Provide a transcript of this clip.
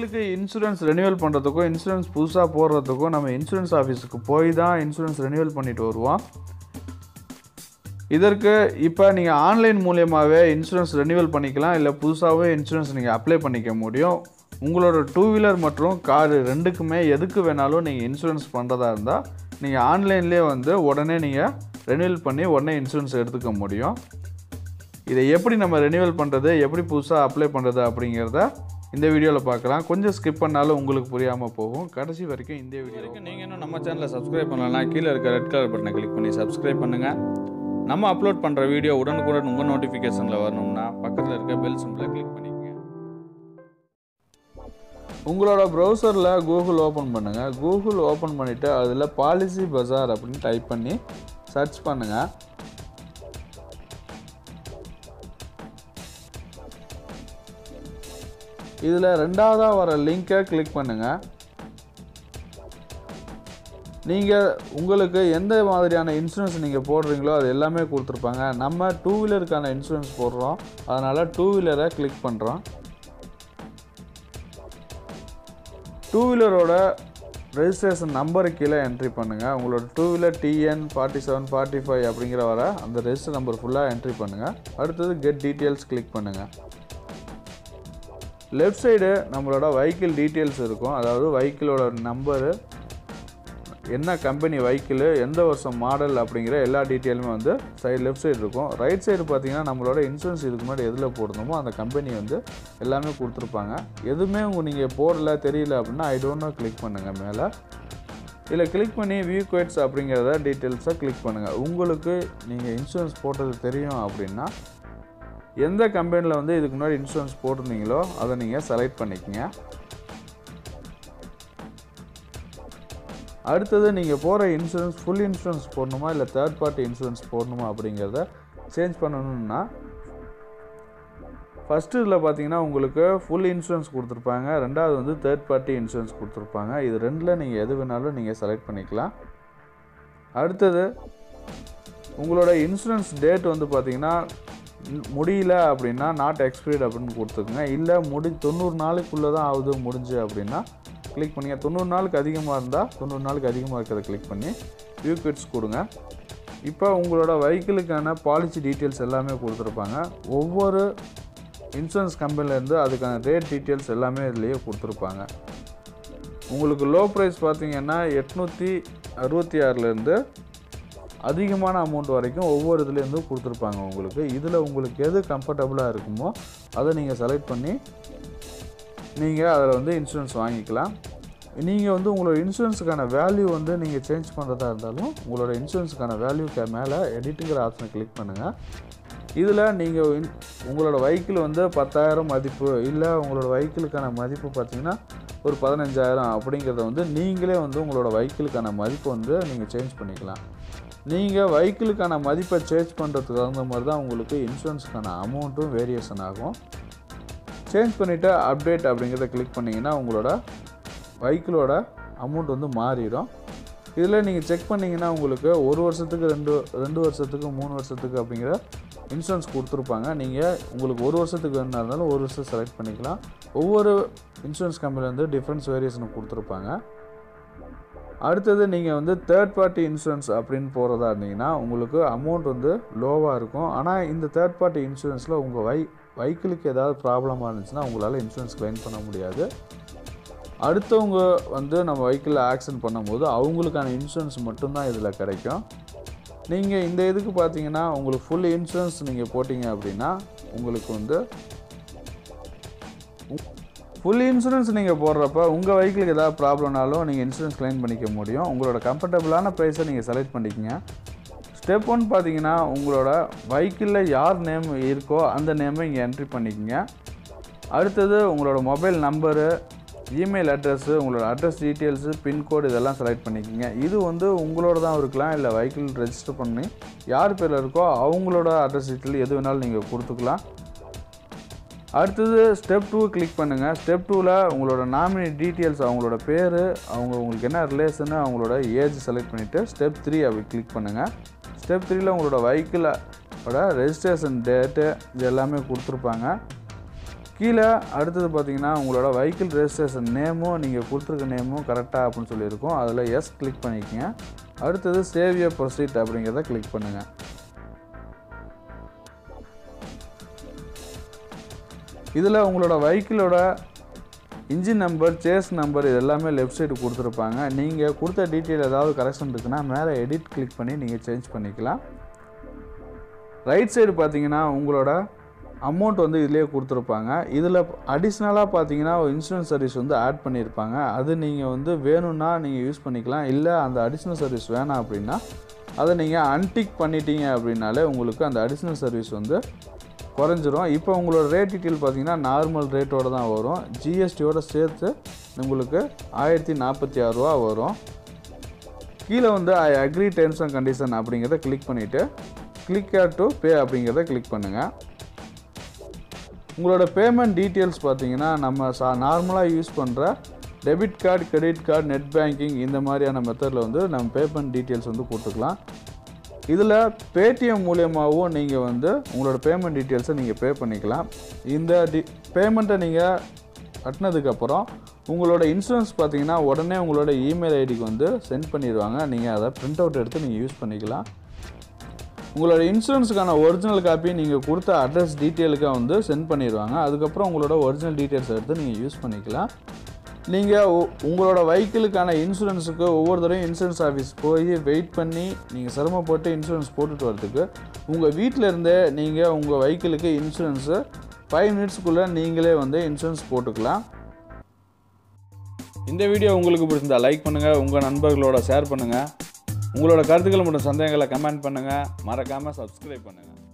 வெஹிக்கிளுக்கு insurance renewal பண்ணுறதுக்கும் insurance புதுசாக போடுறதுக்கும் நம்ம இன்சூரன்ஸ் ஆஃபீஸுக்கு போய் தான் இன்சூரன்ஸ் ரெனியூவல் பண்ணிட்டு வருவோம் இதற்கு இப்போ நீங்கள் ஆன்லைன் மூலியமாகவே இன்சூரன்ஸ் ரெனியூவல் பண்ணிக்கலாம் இல்லை புதுசாகவே இன்சூரன்ஸ் நீங்கள் அப்ளை பண்ணிக்க முடியும் உங்களோட டூ வீலர் மற்றும் காரு ரெண்டுக்குமே எதுக்கு வேணாலும் நீங்கள் இன்சூரன்ஸ் பண்ணுறதா இருந்தால் நீங்கள் ஆன்லைன்லேயே வந்து உடனே நீங்கள் ரெனியூவல் பண்ணி உடனே இன்சூரன்ஸ் எடுத்துக்க முடியும் இதை எப்படி நம்ம ரெனியூவல் பண்ணுறது எப்படி புதுசாக அப்ளை பண்ணுறது அப்படிங்கிறத இந்த வீடியோவில் பார்க்கலாம் கொஞ்சம் ஸ்கிப் பண்ணாலும் உங்களுக்கு புரியாமல் போகும் கடைசி வரைக்கும் இந்த வீடியோ வரைக்கும் நீங்கள் இன்னும் நம்ம சேனலை சப்ஸ்கிரைப் பண்ணலாம் கீழே இருக்க ரெட் கலர் பட்டனை கிளிக் பண்ணி சப்ஸ்கிரைப் பண்ணுங்கள் நம்ம அப்லோட் பண்ணுற வீடியோ உடனுக்குடன் உங்கள் நோட்டிஃபிகேஷனில் வரணும்னா பக்கத்தில் இருக்க பெல் சிம்பிளை கிளிக் பண்ணிக்கங்க உங்களோட ப்ரௌசரில் கூகுள் ஓப்பன் பண்ணுங்கள் கூகுள் ஓப்பன் பண்ணிவிட்டு அதில் பாலிசி பஜார் அப்படின்னு டைப் பண்ணி சர்ச் பண்ணுங்கள் இதில் ரெண்டாவதாக வர லிங்கை கிளிக் பண்ணுங்கள் நீங்கள் உங்களுக்கு எந்த மாதிரியான இன்சூரன்ஸ் நீங்கள் போடுறீங்களோ அது எல்லாமே கொடுத்துருப்பாங்க நம்ம டூ வீலருக்கான இன்சூரன்ஸ் போடுறோம் அதனால் டூ வீலரை கிளிக் பண்ணுறோம் டூ வீலரோட ரெஜிஸ்ட்ரேஷன் நம்பரு கீழே என்ட்ரி பண்ணுங்கள் உங்களோட two wheeler TN forty seven forty five அப்படிங்கிற வர அந்த ரெஜிஸ்டர் நம்பர் ஃபுல்லாக என்ட்ரி பண்ணுங்கள் அடுத்தது கெட் டீட்டெயில்ஸ் கிளிக் பண்ணுங்கள் லெஃப்ட் சைடு நம்மளோட வெஹிக்கிள் டீட்டெயில்ஸ் இருக்கும் அதாவது வெஹிக்கிளோட நம்பரு என்ன கம்பெனி வெஹிக்கிள் எந்த வருஷம் மாடல் அப்படிங்கிற எல்லா டீட்டெயிலுமே வந்து சைடு லெஃப்ட் சைடு இருக்கும் ரைட் சைடு பார்த்தீங்கன்னா நம்மளோட இன்சூரன்ஸ் இதுக்கு முன்னாடி எதில் போடணுமோ அந்த கம்பெனி வந்து எல்லாமே கொடுத்துருப்பாங்க எதுவுமே உங்கள் நீங்கள் போடல தெரியல அப்படின்னா ஐ டோன்ட் நோ கிளிக் பண்ணுங்கள் மேலே இதில் கிளிக் பண்ணி வியூ குவைட்ஸ் அப்படிங்கிறத டீட்டெயில்ஸை கிளிக் பண்ணுங்கள் உங்களுக்கு நீங்கள் இன்சூரன்ஸ் போட்டது தெரியும் அப்படின்னா எந்த கம்பெனியில் வந்து இதுக்கு முன்னாடி இன்சூரன்ஸ் போட்டிருந்தீங்களோ அதை நீங்கள் செலக்ட் பண்ணிக்கங்க அடுத்தது நீங்கள் போகிற இன்சூரன்ஸ் ஃபுல் இன்சூரன்ஸ் போடணுமா இல்லை தேர்ட் பார்ட்டி இன்சூரன்ஸ் போடணுமா அப்படிங்கிறத சேஞ்ச் பண்ணணும்னா ஃபஸ்ட்டு இதில் பார்த்தீங்கன்னா உங்களுக்கு ஃபுல் இன்சூரன்ஸ் கொடுத்துருப்பாங்க ரெண்டாவது வந்து தேர்ட் பார்ட்டி இன்சூரன்ஸ் கொடுத்துருப்பாங்க இது ரெண்டில் நீங்கள் எது வேணாலும் நீங்கள் செலக்ட் பண்ணிக்கலாம் அடுத்தது உங்களோட இன்சூரன்ஸ் டேட் வந்து பார்த்தீங்கன்னா முடியல அப்படின்னா நாட் எக்ஸ்பைர்ட் அப்படின்னு கொடுத்துருக்குங்க இல்லை முடி தொண்ணூறு நாளுக்குள்ளே தான் ஆகுது முடிஞ்சு அப்படின்னா கிளிக் பண்ணிங்க தொண்ணூறு நாளுக்கு அதிகமாக இருந்தால் தொண்ணூறு நாளுக்கு அதிகமாக இருக்கிறத கிளிக் பண்ணி வியூ கிட்ஸ் கொடுங்க இப்போ உங்களோட வெஹிக்கிளுக்கான பாலிசி டீட்டெயில்ஸ் எல்லாமே கொடுத்துருப்பாங்க ஒவ்வொரு இன்சூரன்ஸ் கம்பெனிலேருந்து அதுக்கான ரேட் டீட்டெயில்ஸ் எல்லாமே இதுலேயே கொடுத்துருப்பாங்க உங்களுக்கு லோ ப்ரைஸ் பார்த்தீங்கன்னா எட்நூற்றி அறுபத்தி ஆறுலேருந்து அதிகமான அமௌண்ட் வரைக்கும் ஒவ்வொரு இதுலேருந்தும் கொடுத்துருப்பாங்க உங்களுக்கு இதில் உங்களுக்கு எது கம்ஃபர்டபுளாக இருக்குமோ அதை நீங்கள் செலக்ட் பண்ணி நீங்கள் அதில் வந்து இன்சூரன்ஸ் வாங்கிக்கலாம் நீங்கள் வந்து உங்களோட இன்சூரன்ஸுக்கான வேல்யூ வந்து நீங்கள் சேஞ்ச் பண்ணுறதா இருந்தாலும் உங்களோட இன்சூரன்ஸுக்கான வேல்யூக்கு மேலே எடிட்டுங்கிற ஆப்ஷனை கிளிக் பண்ணுங்கள் இதில் நீங்கள் இன்- உங்களோட வெஹிக்கிள் வந்து பத்தாயிரம் மதிப்பு இல்லை உங்களோட வெஹிக்கிளுக்கான மதிப்பு பார்த்தீங்கன்னா ஒரு பதினஞ்சாயிரம் அப்படிங்கிறத வந்து நீங்களே வந்து உங்களோட வெஹிக்கிளுக்கான மதிப்பு வந்து நீங்கள் சேஞ்ச் பண்ணிக்கலாம் நீங்கள் வெஹிக்கிளுக்கான மதிப்பை சேஞ்ச் பண்ணுறதுக்கு தகுந்த மாதிரி தான் உங்களுக்கு இன்சூரன்ஸுக்கான அமௌண்ட்டும் வேரியேஷன் ஆகும் சேஞ்ச் பண்ணிவிட்டு அப்டேட் அப்படிங்கிறத கிளிக் பண்ணிங்கன்னா உங்களோட வெஹிக்கிளோட அமௌண்ட் வந்து மாறிடும் இதில் நீங்கள் செக் பண்ணிங்கன்னா உங்களுக்கு ஒரு வருஷத்துக்கு ரெண்டு ரெண்டு வருஷத்துக்கு மூணு வருஷத்துக்கு அப்படிங்கிற இன்சூரன்ஸ் கொடுத்துருப்பாங்க நீங்கள் உங்களுக்கு ஒரு வருஷத்துக்கு வேணுனா இருந்தாலும் ஒரு வருஷம் செலக்ட் பண்ணிக்கலாம் ஒவ்வொரு இன்சூரன்ஸ் கம்பெனிலேருந்து டிஃப்ரென்ஸ் வேரியேஷன் கொடுத்துருப்பாங்க அடுத்தது நீங்கள் வந்து தேர்ட் பார்ட்டி இன்சூரன்ஸ் அப்படின்னு போகிறதா இருந்தீங்கன்னா உங்களுக்கு அமௌண்ட் வந்து லோவாக இருக்கும் ஆனால் இந்த தேர்ட் பார்ட்டி இன்சூரன்ஸில் உங்கள் வை வெஹிக்கிளுக்கு ஏதாவது ப்ராப்ளமாக இருந்துச்சுன்னா உங்களால் இன்சூரன்ஸ் கிளைம் பண்ண முடியாது அடுத்தவங்க வந்து நம்ம வெஹிக்கிளில் ஆக்சிடென்ட் பண்ணும்போது அவங்களுக்கான இன்சூரன்ஸ் மட்டும்தான் இதில் கிடைக்கும் நீங்கள் இந்த இதுக்கு பார்த்தீங்கன்னா உங்களுக்கு ஃபுல் இன்சூரன்ஸ் நீங்கள் போட்டிங்க அப்படின்னா உங்களுக்கு வந்து ஃபுல் இன்சூரன்ஸ் நீங்கள் போடுறப்ப உங்கள் வெஹிக்கிளுக்கு ஏதாவது ப்ராப்ளம்னாலும் நீங்கள் இன்சூரன்ஸ் கிளைம் பண்ணிக்க முடியும் உங்களோட கம்ஃபர்டபுளான ப்ரைஸை நீங்கள் செலக்ட் பண்ணிக்கங்க ஸ்டெப் ஒன் பார்த்தீங்கன்னா உங்களோட வெஹிக்கிளில் யார் நேம் இருக்கோ அந்த நேமை இங்கே என்ட்ரி பண்ணிக்கங்க அடுத்தது உங்களோட மொபைல் நம்பரு இமெயில் அட்ரஸ்ஸு உங்களோட அட்ரஸ் டீட்டெயில்ஸு பின்கோடு இதெல்லாம் செலக்ட் பண்ணிக்கோங்க இது வந்து உங்களோட தான் இருக்கலாம் இல்லை வெஹிக்கிள் ரெஜிஸ்டர் பண்ணி யார் பேரில் இருக்கோ அவங்களோட அட்ரஸ் டீட்டெயில் எது வேணாலும் நீங்கள் கொடுத்துக்கலாம் அடுத்தது ஸ்டெப் டூ கிளிக் பண்ணுங்கள் ஸ்டெப் டூவில் உங்களோட நாமினி டீட்டெயில்ஸ் அவங்களோட பேர் அவங்க உங்களுக்கு என்ன ரிலேஷனு அவங்களோட ஏஜ் செலக்ட் பண்ணிவிட்டு ஸ்டெப் த்ரீ அப்படி கிளிக் பண்ணுங்கள் ஸ்டெப் த்ரீயில் உங்களோட வெஹிக்கிளோட ரெஜிஸ்ட்ரேஷன் டேட்டு இது எல்லாமே கொடுத்துருப்பாங்க கீழே அடுத்தது பார்த்தீங்கன்னா உங்களோட வெஹிக்கிள் ரெஜிஸ்ட்ரேஷன் நேமும் நீங்கள் கொடுத்துருக்க நேமும் கரெக்டாக அப்படின்னு சொல்லியிருக்கோம் அதில் எஸ் கிளிக் பண்ணிக்கங்க அடுத்தது சேவ் யர் ப்ரொசீட் அப்படிங்கிறத கிளிக் பண்ணுங்கள் இதில் உங்களோட வெஹிக்கிளோட இன்ஜின் நம்பர் சேஸ் நம்பர் இது எல்லாமே லெஃப்ட் சைடு கொடுத்துருப்பாங்க நீங்கள் கொடுத்த டீட்டெயில் ஏதாவது கரெக்ஷன் இருக்குன்னா மேலே எடிட் கிளிக் பண்ணி நீங்கள் சேஞ்ச் பண்ணிக்கலாம் ரைட் சைடு பார்த்தீங்கன்னா உங்களோட அமௌண்ட் வந்து இதிலேயே கொடுத்துருப்பாங்க இதில் அடிஷ்னலாக பார்த்தீங்கன்னா ஒரு இன்சூரன்ஸ் சர்வீஸ் வந்து ஆட் பண்ணியிருப்பாங்க அது நீங்கள் வந்து வேணும்னா நீங்கள் யூஸ் பண்ணிக்கலாம் இல்லை அந்த அடிஷ்னல் சர்வீஸ் வேணாம் அப்படின்னா அதை நீங்கள் அன்டிக் பண்ணிட்டீங்க அப்படின்னாலே உங்களுக்கு அந்த அடிஷ்னல் சர்வீஸ் வந்து குறைஞ்சிரும் இப்போ உங்களோட ரேட் டீட்டெயில் பார்த்தீங்கன்னா நார்மல் ரேட்டோட தான் வரும் ஜிஎஸ்டியோட சேர்த்து உங்களுக்கு ஆயிரத்தி நாற்பத்தி ஆறு ரூபா வரும் கீழே வந்து I agree terms and condition அப்படிங்கிறத கிளிக் பண்ணிவிட்டு கிளிக் டு பே அப்படிங்கிறத கிளிக் பண்ணுங்கள் உங்களோட பேமெண்ட் டீட்டெயில்ஸ் பார்த்தீங்கன்னா நம்ம சா நார்மலாக யூஸ் பண்ணுற debit card credit card net banking இந்த மாதிரியான மெத்தடில் வந்து நம்ம பேமெண்ட் டீட்டெயில்ஸ் வந்து கொடுத்துக்கலாம் இதில் பேடிஎம் மூலியமாகவும் நீங்கள் வந்து உங்களோட பேமெண்ட் டீட்டெயில்ஸை நீங்கள் பே பண்ணிக்கலாம் இந்த டி பேமெண்ட்டை நீங்கள் கட்டினதுக்கப்புறம் உங்களோட இன்சூரன்ஸ் பார்த்தீங்கன்னா உடனே உங்களோட இமெயில் ஐடிக்கு வந்து சென்ட் பண்ணிடுவாங்க நீங்கள் அதை பிரிண்ட் அவுட் எடுத்து நீங்கள் யூஸ் பண்ணிக்கலாம் உங்களோட இன்சூரன்ஸுக்கான ஒரிஜினல் காப்பி நீங்கள் கொடுத்த அட்ரஸ் டீட்டெயிலுக்காக வந்து சென்ட் பண்ணிடுவாங்க அதுக்கப்புறம் உங்களோட ஒரிஜினல் டீட்டெயில்ஸ் எடுத்து நீங்கள் யூஸ் பண்ணிக்கலாம் நீங்கள் உங்களோட வெஹிக்கிளுக்கான இன்சூரன்ஸுக்கு ஒவ்வொரு தடவையும் இன்சூரன்ஸ் ஆஃபீஸ் போய் வெயிட் பண்ணி நீங்கள் சிரமப்பட்டு இன்சூரன்ஸ் போட்டுட்டு வரதுக்கு உங்கள் வீட்டில் இருந்தே நீங்கள் உங்கள் வெஹிக்கிளுக்கு இன்சூரன்ஸு ஃபைவ் மினிட்ஸ்க்குள்ளே நீங்களே வந்து இன்சூரன்ஸ் போட்டுக்கலாம் இந்த வீடியோ உங்களுக்கு பிடிச்சிருந்தா லைக் பண்ணுங்கள் உங்கள் நண்பர்களோட ஷேர் பண்ணுங்கள் உங்களோட கருத்துக்கள் மற்றும் சந்தேகங்களை கமெண்ட் பண்ணுங்கள் மறக்காமல் சப்ஸ்கிரைப் பண்ணுங்கள்